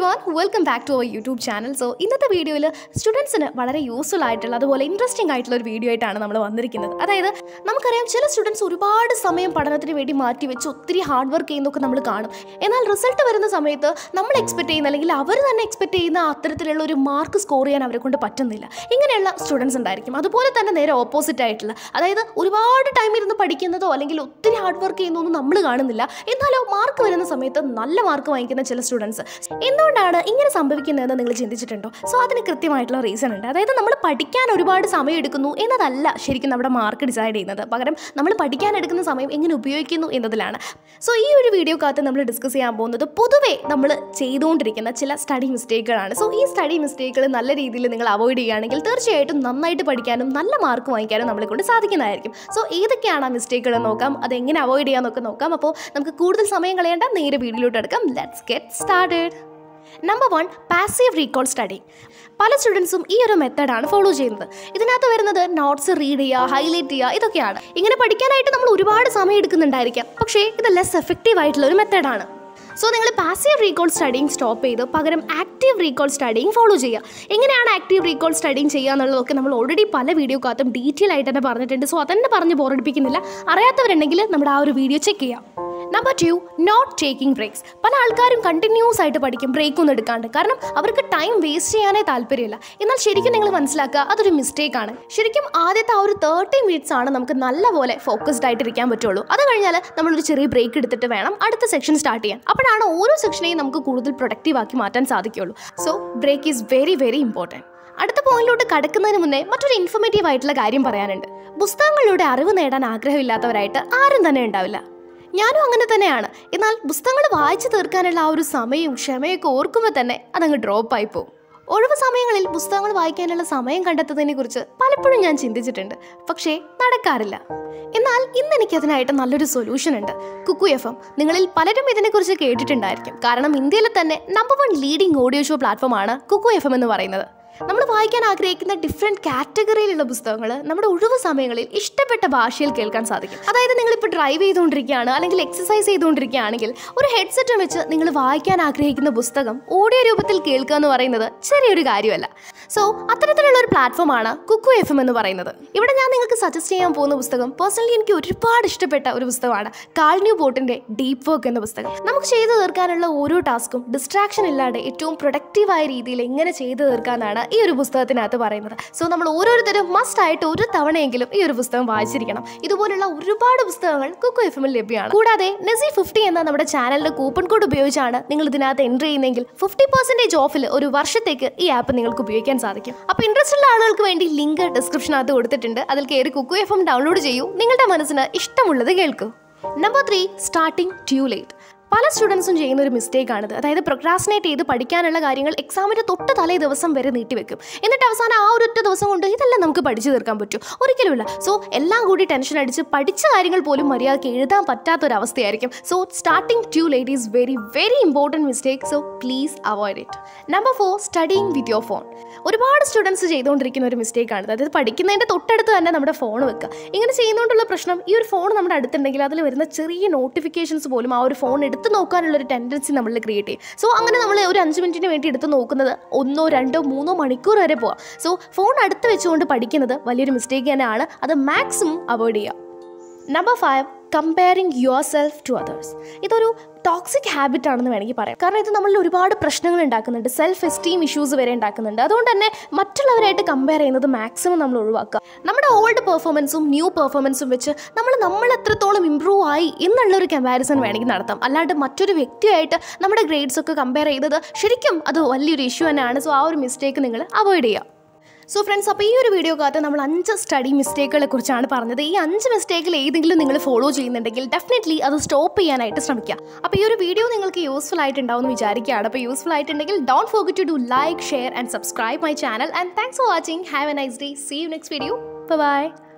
one welcome back to our YouTube channel so ഇന്നത്തെ വീഡിയോയിൽ സ്റ്റുഡൻസിന് വളരെ യൂസ്ഫുൾ ആയിട്ടുള്ള അതുപോലെ ഇൻട്രസ്റ്റിംഗ് ആയിട്ടുള്ള ഒരു വീഡിയോ ആയിട്ടാണ് നമ്മൾ വന്നിരിക്കുന്നത് അതായത് നമുക്കറിയാം ചില സ്റ്റുഡൻസ് ഒരുപാട് സമയം പഠനത്തിന് വേണ്ടി മാറ്റി വെച്ച് ഒത്തിരി ഹാർഡ് വർക്ക് ചെയ്യുന്നതൊക്കെ നമ്മൾ കാണും എന്നാൽ റിസൾട്ട് വരുന്ന സമയത്ത് നമ്മൾ എക്സ്പെക്ട് ചെയ്യുന്ന അല്ലെങ്കിൽ അവർ തന്നെ എക്സ്പെക്ട് ചെയ്യുന്ന അത്തരത്തിലുള്ള ഒരു മാർക്ക് സ്കോർ ചെയ്യാൻ അവരെ കൊണ്ട് പറ്റുന്നില്ല ഇങ്ങനെയുള്ള സ്റ്റുഡൻസ് ഉണ്ടായിരിക്കും അതുപോലെ തന്നെ നേരെ ഓപ്പോസിറ്റ് ആയിട്ടുള്ള അതായത് ഒരുപാട് ടൈം ഇരുന്ന് പഠിക്കുന്നതോ അല്ലെങ്കിൽ ഒത്തിരി ഹാർഡ് വർക്ക് ചെയ്യുന്നതൊന്നും നമ്മൾ കാണുന്നില്ല എന്നാലോ മാർക്ക് വരുന്ന സമയത്ത് നല്ല മാർക്ക് വാങ്ങിക്കുന്ന ചില സ്റ്റുഡൻസ് എന്തുകൊണ്ടാണ് ഇങ്ങനെ സംഭവിക്കുന്നതെന്ന് നിങ്ങൾ ചിന്തിച്ചിട്ടുണ്ടോ സോ അതിന് കൃത്യമായിട്ടുള്ള റീസൺ ഉണ്ട് അതായത് നമ്മൾ പഠിക്കാൻ ഒരുപാട് സമയം എടുക്കുന്നു എന്നതല്ല ശരിക്കും നമ്മുടെ മാർക്ക് ഡിസൈഡ് ചെയ്യുന്നത് പകരം നമ്മൾ പഠിക്കാൻ എടുക്കുന്ന സമയം എങ്ങനെ ഉപയോഗിക്കുന്നു എന്നതിലാണ് സോ ഈ ഒരു വീഡിയോക്കകത്ത് നമ്മൾ ഡിസ്കസ് ചെയ്യാൻ പോകുന്നത് പൊതുവേ നമ്മൾ ചെയ്തുകൊണ്ടിരിക്കുന്ന ചില സ്റ്റഡി മിസ്റ്റേക്കുകളാണ് സോ ഈ സ്റ്റഡി മിസ്റ്റേക്കുകൾ നല്ല രീതിയിൽ നിങ്ങൾ അവോയ്ഡ് ചെയ്യുകയാണെങ്കിൽ തീർച്ചയായിട്ടും നന്നായിട്ട് പഠിക്കാനും നല്ല മാർക്ക് വാങ്ങിക്കാനും നമ്മളെ കൊണ്ട് സാധിക്കുന്നതായിരിക്കും സോ ഏതൊക്കെയാണ് ആ മിസ്റ്റേക്കുകൾ നോക്കാം അത് എങ്ങനെ അവോയ്ഡ് ചെയ്യാമെന്നൊക്കെ നോക്കാം അപ്പോൾ നമുക്ക് കൂടുതൽ സമയം കളയേണ്ട നേരെ വീഡിയോയിലോട്ട് എടുക്കാം let's get started number one passive recall study പല സ്റ്റുഡൻസും ഈ ഒരു മെത്തഡാണ് ഫോളോ ചെയ്യുന്നത് ഇതിനകത്ത് വരുന്നത് നോട്ട്സ് റീഡ് ചെയ്യുക ഹൈലൈറ്റ് ചെയ്യുക ഇതൊക്കെയാണ് ഇങ്ങനെ പഠിക്കാനായിട്ട് നമ്മൾ ഒരുപാട് സമയം എടുക്കുന്നുണ്ടായിരിക്കാം പക്ഷേ ഇത് ലെസ് എഫക്റ്റീവ് ആയിട്ടുള്ള ഒരു മെത്തഡാണ് സോ നിങ്ങൾ പാസീവ് റീകോൾ സ്റ്റഡിങ് സ്റ്റോപ്പ് ചെയ്ത് പകരം ആക്റ്റീവ് റീകോൾ സ്റ്റഡിങ് ഫോളോ ചെയ്യുക എങ്ങനെയാണ് ആക്റ്റീവ് റീകോൾ സ്റ്റഡിങ് ചെയ്യുക എന്നുള്ളതൊക്കെ നമ്മൾ ഓൾറെഡി പല വീഡിയോക്കകത്തും ഡീറ്റെയിൽ ആയിട്ട് തന്നെ പറഞ്ഞിട്ടുണ്ട് സോ അതന്നെ പറഞ്ഞ് ബോറടിപ്പിക്കുന്നില്ല അറിയാത്തവരുണ്ടെങ്കിൽ നമ്മുടെ ആ ഒരു വീഡിയോ ചെക്ക് ചെയ്യാം number two not taking breaks പല ആൾക്കാരും കണ്ടിന്യൂസ് ആയിട്ട് പഠിക്കും ബ്രേക്ക് ഒന്നും എടുക്കാണ്ട് കാരണം അവർക്ക് ടൈം വേസ്റ്റ് ചെയ്യാനേ താല്പര്യമില്ല എന്നാൽ ശരിക്കും നിങ്ങൾ മനസ്സിലാക്കുക അതൊരു മിസ്റ്റേക്ക് ആണ് ശരിക്കും ആദ്യത്തെ ആ ഒരു തേർട്ടി മിനിറ്റ്സ് ആണ് നമുക്ക് നല്ലപോലെ ഫോക്കസ്ഡ് ആയിട്ട് ഇരിക്കാൻ പറ്റുള്ളൂ അത് കഴിഞ്ഞാൽ നമ്മളൊരു ചെറിയ ബ്രേക്ക് എടുത്തിട്ട് വേണം അടുത്ത സെക്ഷൻ സ്റ്റാർട്ട് ചെയ്യാൻ അപ്പോഴാണ് ഓരോ സെക്ഷനെയും നമുക്ക് കൂടുതൽ പ്രൊഡക്റ്റീവ് ആക്കി മാറ്റാൻ സാധിക്കുള്ളൂ so break is very very important അടുത്ത പോയിന്റിലോട്ട് കടക്കുന്നതിന് മുന്നേ മറ്റൊരു ഇൻഫർമേറ്റീവ് ആയിട്ടുള്ള കാര്യം പറയാനുണ്ട് പുസ്തകങ്ങളിലൂടെ അറിവ് നേടാൻ ആഗ്രഹമില്ലാത്തവരായിട്ട് ആരും തന്നെ ഉണ്ടാവില്ല ഞാനും അങ്ങനെ തന്നെയാണ് എന്നാൽ പുസ്തകങ്ങൾ വായിച്ചു തീർക്കാനുള്ള ആ ഒരു സമയവും ക്ഷമയൊക്കെ ഓർക്കുമ്പോൾ തന്നെ അതങ്ങ് ഡ്രോപ്പ് ആയി പോകും ഒഴിവ് സമയങ്ങളിൽ പുസ്തകങ്ങൾ വായിക്കാനുള്ള സമയം കണ്ടെത്തുന്നതിനെ കുറിച്ച് പലപ്പോഴും ഞാൻ ചിന്തിച്ചിട്ടുണ്ട് പക്ഷേ നടക്കാറില്ല എന്നാൽ ഇന്ന് എനിക്ക് അതിനായിട്ട് നല്ലൊരു സൊല്യൂഷൻ ഉണ്ട് കുക്കു എഫ് എം നിങ്ങളിൽ പലരും ഇതിനെക്കുറിച്ച് കേട്ടിട്ടുണ്ടായിരിക്കും കാരണം ഇന്ത്യയിലെ തന്നെ number one leading audio show പ്ലാറ്റ്ഫോമാണ് കുക്കു എഫ് എം എന്ന് പറയുന്നത് നമ്മൾ വായിക്കാൻ ആഗ്രഹിക്കുന്ന ഡിഫറെൻറ്റ് കാറ്റഗറിയിലുള്ള പുസ്തകങ്ങൾ നമ്മുടെ ഒഴിവ് സമയങ്ങളിൽ ഇഷ്ടപ്പെട്ട ഭാഷയിൽ കേൾക്കാൻ സാധിക്കും അതായത് നിങ്ങളിപ്പോൾ ഡ്രൈവ് ചെയ്തുകൊണ്ടിരിക്കുകയാണ് അല്ലെങ്കിൽ എക്സസൈസ് ചെയ്തുകൊണ്ടിരിക്കുകയാണെങ്കിൽ ഒരു ഹെഡ്സെറ്റ് വെച്ച് നിങ്ങൾ വായിക്കാൻ ആഗ്രഹിക്കുന്ന പുസ്തകം ഓഡിയോ രൂപത്തിൽ കേൾക്കുക എന്ന് പറയുന്നത് ചെറിയൊരു കാര്യമല്ല സോ അത്തരത്തിലുള്ള ഒരു പ്ലാറ്റ്ഫോമാണ് കുക്കു എഫ് എം എന്ന് പറയുന്നത് ഇവിടെ ഞാൻ നിങ്ങൾക്ക് സജസ്റ്റ് ചെയ്യാൻ പോകുന്ന പുസ്തകം പേഴ്സണലി എനിക്ക് ഒരുപാട് ഇഷ്ടപ്പെട്ട ഒരു പുസ്തകമാണ് കാൾന്യൂ ബോട്ടിന്റെ ഡീപ്പ് വർക്ക് എന്ന പുസ്തകം നമുക്ക് ചെയ്തു തീർക്കാനുള്ള ഓരോ ടാസ്കും ഡിസ്ട്രാക്ഷൻ ഇല്ലാതെ ഏറ്റവും പ്രൊഡക്റ്റീവായ രീതിയിൽ എങ്ങനെ ചെയ്തു തീർക്കാന്നാണ് ഈ ഒരു പുസ്തകത്തിനകത്ത് പറയുന്നത് സോ നമ്മൾ ഓരോരുത്തരും മസ്റ്റ് ആയിട്ട് ഒരു തവണയെങ്കിലും ഈ ഒരു പുസ്തകം വായിച്ചിരിക്കണം ഇതുപോലുള്ള ഒരുപാട് പുസ്തകങ്ങൾ കുക്കു എഫ് എമ്മിൽ ലഭ്യമാണ് കൂടാതെ നെസി ഫിഫ്റ്റി എന്ന നമ്മുടെ ചാനലിന്റെ കൂപ്പൺ കോഡ് ഉപയോഗിച്ചാണ് നിങ്ങൾ ഇതിനകത്ത് എൻ്റർ ചെയ്യുന്നതെങ്കിൽ ഫിഫ്റ്റി പെർസെൻറ്റേജ് ഓഫിൽ ഒരു വർഷത്തേക്ക് ഈ ആപ്പ് നിങ്ങൾക്ക് ഉപയോഗിക്കാൻ സാധിക്കും അപ്പോൾ ഇൻട്രസ്റ്റ് ഉള്ള ആളുകൾക്ക് വേണ്ടി ലിങ്ക് ഡിസ്ക്രിപ്ഷനകത്ത് കൊടുത്തിട്ടുണ്ട് അതിൽ കയറി കുക്കു എഫ് എം ഡൗൺലോഡ് ചെയ്യൂ നിങ്ങളുടെ മനസ്സിന് ഇഷ്ടമുള്ളത് കേൾക്കൂ number three starting too late പല സ്റ്റുഡൻസും ചെയ്യുന്ന ഒരു മിസ്റ്റേക്കാണിത് അതായത് പ്രൊക്രാസിനേറ്റ് ചെയ്ത് പഠിക്കാനുള്ള കാര്യങ്ങൾ എക്സാമിൻ്റെ തൊട്ട് തലേ ദിവസം വരെ നീട്ടിവെക്കും എന്നിട്ട് അവസാനം ആ ഒരു ഒറ്റ ദിവസം കൊണ്ട് ഇതെല്ലാം നമുക്ക് പഠിച്ചു തീർക്കാൻ പറ്റും ഒരിക്കലുമില്ല സോ എല്ലാം കൂടി ടെൻഷൻ അടിച്ച് പഠിച്ച കാര്യങ്ങൾ പോലും മര്യാദയ്ക്ക് എഴുതാൻ പറ്റാത്തൊരവസ്ഥയായിരിക്കും so starting too late is very very important mistake so please avoid it number four studying with your phone ഒരുപാട് സ്റ്റുഡൻസ് ചെയ്തുകൊണ്ടിരിക്കുന്ന ഒരു മിസ്റ്റേക്കാണ് അതായത് പഠിക്കുന്നതിൻ്റെ തൊട്ടടുത്ത് തന്നെ നമ്മുടെ ഫോൺ വെക്കുക ഇങ്ങനെ ചെയ്യുന്നതുകൊണ്ടുള്ള പ്രശ്നം ഈ ഒരു ഫോൺ നമ്മുടെ അടുത്തുണ്ടെങ്കിൽ അതിൽ വരുന്ന ചെറിയ നോട്ടിഫിക്കേഷൻസ് പോലും ആ ഒരു ഫോൺ എടുത്ത് നോക്കാനുള്ള ഒരു ടെൻഡൻസി നമ്മളിൽ ക്രിയേറ്റ് ചെയ്യും സോ അങ്ങനെ നമ്മൾ ഒരു അഞ്ച് മിനിറ്റിന് വേണ്ടി എടുത്ത് നോക്കുന്നത് ഒന്നോ രണ്ടോ മൂന്നോ മണിക്കൂർ വരെ പോവാം സോ ഫോൺ അടുത്ത് വെച്ചുകൊണ്ട് പഠിക്കുന്നത് വലിയൊരു മിസ്റ്റേക്ക് തന്നെയാണ് അത് മാക്സിമം അവോയ്ഡ് ചെയ്യുക number five comparing your yourself അതേഴ്സ് ഇതൊരു ടോക്സിക് ഹാബിറ്റ് ആണെന്ന് വേണമെങ്കിൽ പറയാം കാരണം ഇത് നമ്മളിൽ ഒരുപാട് പ്രശ്നങ്ങൾ ഉണ്ടാക്കുന്നുണ്ട് സെൽഫ് എസ്റ്റീം ഇഷ്യൂസ് വരെ ഉണ്ടാക്കുന്നുണ്ട് അതുകൊണ്ട് തന്നെ മറ്റുള്ളവരായിട്ട് കമ്പയർ ചെയ്യുന്നത് മാക്സിമം നമ്മൾ ഒഴിവാക്കുക നമ്മുടെ ഓൾഡ് പെർഫോമൻസും ന്യൂ പെർഫോമൻസും വെച്ച് നമ്മൾ നമ്മൾ എത്രത്തോളം ഇമ്പ്രൂവ് ആയി എന്നുള്ളൊരു കമ്പാരിസൺ വേണമെങ്കിൽ നടത്താം അല്ലാണ്ട് മറ്റൊരു വ്യക്തിയായിട്ട് നമ്മുടെ ഗ്രേഡ്സ് ഒക്കെ കമ്പയർ ചെയ്തത് ശരിക്കും അത് വലിയൊരു ഇഷ്യൂ തന്നെയാണ് സോ ആ ഒരു മിസ്റ്റേക്ക് നിങ്ങൾ അവോയ്ഡ് ചെയ്യുക സോ ഫ്രണ്ട്സ് അപ്പോൾ ഈ ഒരു വീഡിയോക്കകത്ത് നമ്മൾ അഞ്ച് സ്റ്റഡി മിസ്റ്റേക്കുകളെ കുറിച്ചാണ് പറഞ്ഞത് ഈ അഞ്ച് മിസ്റ്റേക്കിൽ ഏതെങ്കിലും നിങ്ങൾ ഫോളോ ചെയ്യുന്നുണ്ടെങ്കിൽ ഡെഫിനറ്റ്ലി അത് സ്റ്റോപ്പ് ചെയ്യാനായിട്ട് ശ്രമിക്കുക അപ്പോൾ ഈ ഒരു വീഡിയോ നിങ്ങൾക്ക് യൂസ്ഫുൾ ആയിട്ടുണ്ടാവും എന്ന് വിചാരിക്കുകയാണ് അപ്പോൾ യൂസ്ഫുൾ ആയിട്ടുണ്ടെങ്കിൽ don't forget to do like share and subscribe my channel and thanks for watching have a nice day see you next video by